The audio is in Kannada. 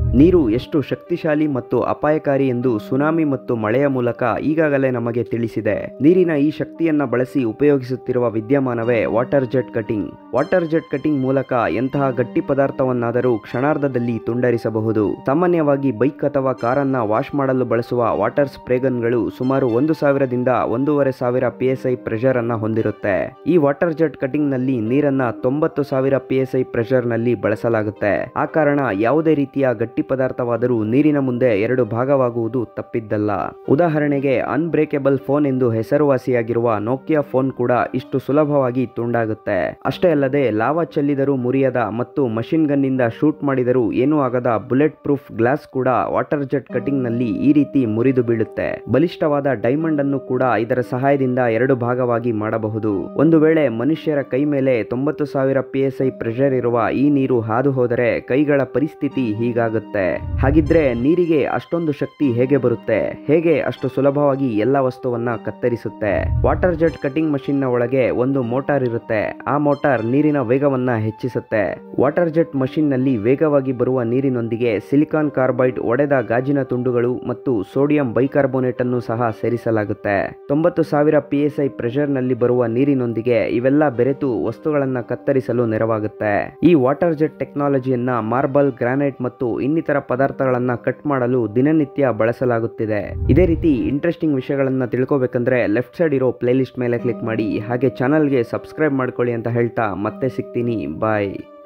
ನೀರು ಎಷ್ಟು ಶಕ್ತಿಶಾಲಿ ಮತ್ತು ಅಪಾಯಕಾರಿ ಎಂದು ಸುನಾಮಿ ಮತ್ತು ಮಳೆಯ ಮೂಲಕ ಈಗಾಗಲೇ ನಮಗೆ ತಿಳಿಸಿದೆ ನೀರಿನ ಈ ಶಕ್ತಿಯನ್ನ ಬಳಸಿ ಉಪಯೋಗಿಸುತ್ತಿರುವ ವಿದ್ಯಮಾನವೇ water jet cutting water jet cutting ಮೂಲಕ ಎಂತಹ ಗಟ್ಟಿ ಪದಾರ್ಥವನ್ನಾದರೂ ಕ್ಷಣಾರ್ಧದಲ್ಲಿ ತುಂಡರಿಸಬಹುದು ಸಾಮಾನ್ಯವಾಗಿ ಬೈಕ್ ಅಥವಾ ಕಾರನ್ನ ವಾಶ್ ಮಾಡಲು ಬಳಸುವ ವಾಟರ್ ಸ್ಪ್ರೇಗನ್ಗಳು ಸುಮಾರು ಒಂದು ಸಾವಿರದಿಂದ ಒಂದೂವರೆ ಸಾವಿರ ಪಿ ಎಸ್ ಐ ಪ್ರೆಷರ್ ಅನ್ನ ಹೊಂದಿರುತ್ತೆ ಈ ವಾಟರ್ ಜೆಟ್ ಕಟಿಂಗ್ ನಲ್ಲಿ ನೀರನ್ನ ತೊಂಬತ್ತು ಸಾವಿರ ಪಿ ಎಸ್ ಐ ಪ್ರೆಷರ್ ನಲ್ಲಿ ಬಳಸಲಾಗುತ್ತೆ ಆ ಕಾರಣ ಯಾವುದೇ ರೀತಿಯ ಗಟ್ಟಿ ಪದಾರ್ಥವಾದರೂ ನೀರಿನ ಮುಂದೆ ಎರಡು ಭಾಗವಾಗುವುದು ತಪ್ಪಿದ್ದಲ್ಲ ಉದಾಹರಣೆಗೆ ಅನ್ಬ್ರೇಕೇಬಲ್ ಫೋನ್ ಎಂದು ಹೆಸರುವಾಸಿಯಾಗಿರುವ ನೋಕಿಯಾ ಫೋನ್ ಕೂಡ ಇಷ್ಟು ಸುಲಭವಾಗಿ ತುಂಡಾಗುತ್ತೆ ಅಷ್ಟೇ ಅಲ್ಲದೆ ಲಾವಾ ಚೆಲ್ಲಿದರೂ ಮುರಿಯದ ಮತ್ತು ಮಷಿನ್ ಗನ್ನಿಂದ ಶೂಟ್ ಮಾಡಿದರೂ ಏನೂ ಆಗದ ಬುಲೆಟ್ ಪ್ರೂಫ್ ಗ್ಲಾಸ್ ಕೂಡ ವಾಟರ್ ಜೆಟ್ ಕಟಿಂಗ್ ನಲ್ಲಿ ಈ ರೀತಿ ಮುರಿದು ಬೀಳುತ್ತೆ ಬಲಿಷ್ಠವಾದ ಡೈಮಂಡ್ ಅನ್ನು ಕೂಡ ಇದರ ಸಹಾಯದಿಂದ ಎರಡು ಭಾಗವಾಗಿ ಮಾಡಬಹುದು ಒಂದು ವೇಳೆ ಮನುಷ್ಯರ ಕೈ ಮೇಲೆ ತೊಂಬತ್ತು ಸಾವಿರ ಪಿ ಎಸ್ ಐ ಪ್ರೆಷರ್ ಇರುವ ಈ ನೀರು ಹಾದು ಹೋದರೆ ಕೈಗಳ ಪರಿಸ್ಥಿತಿ ಹೀಗಾಗುತ್ತೆ ಹಾಗಿದ್ರೆ ನೀರಿಗೆ ಅಷ್ಟೊಂದು ಶಕ್ತಿ ಹೇಗೆ ಬರುತ್ತೆ ಹೇಗೆ ಅಷ್ಟು ಸುಲಭವಾಗಿ ಎಲ್ಲ ವಸ್ತುವನ್ನ ಕತ್ತರಿಸುತ್ತೆ ವಾಟರ್ ಜೆಟ್ ಕಟಿಂಗ್ ಮಷಿನ್ ನ ಒಳಗೆ ಒಂದು ಮೋಟಾರ್ ಇರುತ್ತೆ ಆ ಮೋಟಾರ್ ನೀರಿನ ವೇಗವನ್ನ ಹೆಚ್ಚಿಸುತ್ತೆ ವಾಟರ್ ಜೆಟ್ ಮಷಿನ್ ನಲ್ಲಿ ವೇಗವಾಗಿ ಬರುವ ನೀರಿನೊಂದಿಗೆ ಸಿಲಿಕಾನ್ ಕಾರ್ಬೈಡ್ ಒಡೆದ ಗಾಜಿನ ತುಂಡುಗಳು ಮತ್ತು ಸೋಡಿಯಂ ಬೈಕಾರ್ಬೋನೇಟ್ ಅನ್ನು ಸಹ ಸೇರಿಸಲಾಗುತ್ತೆ ತೊಂಬತ್ತು ಸಾವಿರ ಪಿ ಎಸ್ ಐ ಪ್ರೆಷರ್ ನಲ್ಲಿ ಬರುವ ನೀರಿನೊಂದಿಗೆ ಇವೆಲ್ಲ ಬೆರೆತು ವಸ್ತುಗಳನ್ನ ಕತ್ತರಿಸಲು ನೆರವಾಗುತ್ತೆ ಈ ವಾಟರ್ ಜೆಟ್ ಟೆಕ್ನಾಲಜಿಯನ್ನ ಮಾರ್ಬಲ್ ಗ್ರಾನೈಟ್ ಮತ್ತು ಇನ್ನಿತರ ಪದಾರ್ಥಗಳನ್ನ ಕಟ್ ಮಾಡಲು ದಿನನಿತ್ಯ ಬಳಸಲಾಗುತ್ತಿದೆ ಇದೇ ರೀತಿ ಇಂಟ್ರೆಸ್ಟಿಂಗ್ ವಿಷಯಗಳನ್ನ ತಿಳ್ಕೊಬೇಕಂದ್ರೆ ಲೆಫ್ಟ್ ಸೈಡ್ ಇರೋ ಪ್ಲೇಲಿಸ್ಟ್ ಮೇಲೆ ಕ್ಲಿಕ್ ಮಾಡಿ ಹಾಗೆ ಚಾನಲ್ಗೆ ಸಬ್ಸ್ಕ್ರೈಬ್ ಮಾಡ್ಕೊಳ್ಳಿ ಅಂತ ಹೇಳ್ತಾ ಮತ್ತೆ ಸಿಗ್ತೀನಿ ಬಾಯ್